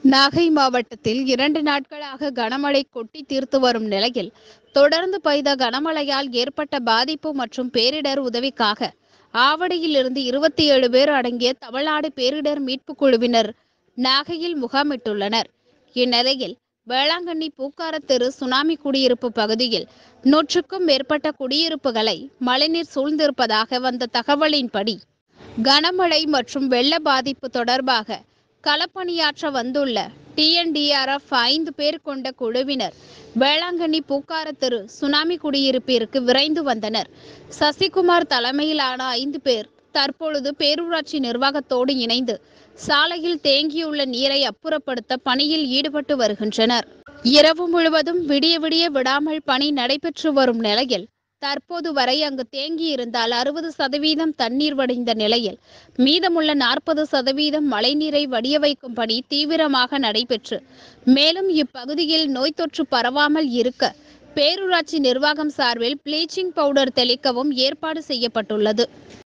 நாகை மாவட்டத்தில் இரண்டு நாட்களாக கனமழை கொட்டி தீர்த்து வரும் நிலையில் தொடர்ந்து பெய்த கனமழையால் ஏற்பட்ட பாதிப்பு மற்றும் பேரிடர் உதவிக்காக ஆவடியில் இருந்து இருபத்தி ஏழு பேர் அடங்கிய தமிழ்நாடு பேரிடர் மீட்பு குழுவினர் நாகையில் முகாமிட்டுள்ளனர் இந்நிலையில் வேளாங்கண்ணி பூக்கார தெரு சுனாமி குடியிருப்பு பகுதியில் நூற்றுக்கும் மேற்பட்ட குடியிருப்புகளை மழைநீர் சூழ்ந்திருப்பதாக வந்த தகவலின்படி கனமழை மற்றும் வெள்ள பாதிப்பு தொடர்பாக களப்பணியாற்ற வந்துள்ள டிஎன்டிஆர்எஃப் ஐந்து பேர் கொண்ட குழுவினர் வேளாங்கண்ணி பூக்கார தெரு சுனாமி குடியிருப்பிற்கு விரைந்து வந்தனர் சசிகுமார் தலைமையிலான ஐந்து பேர் தற்பொழுது பேரூராட்சி நிர்வாகத்தோடு இணைந்து சாலையில் தேங்கியுள்ள நீரை அப்புறப்படுத்த பணியில் ஈடுபட்டு வருகின்றனர் இரவு முழுவதும் விடிய விடிய விடாமல் பணி நடைபெற்று வரும் நிலையில் தற்போது வரை அங்கு தேங்கி இருந்தால் அறுபது சதவீதம் தண்ணீர் வடிந்த நிலையில் மீதமுள்ள நாற்பது சதவீதம் மழைநீரை வடிய வைக்கும் பணி தீவிரமாக நடைபெற்று மேலும் இப்பகுதியில் நோய் தொற்று பரவாமல் இருக்க பேரூராட்சி நிர்வாகம் சார்பில் ப்ளீச்சிங் பவுடர் தெளிக்கவும் ஏற்பாடு செய்யப்பட்டுள்ளது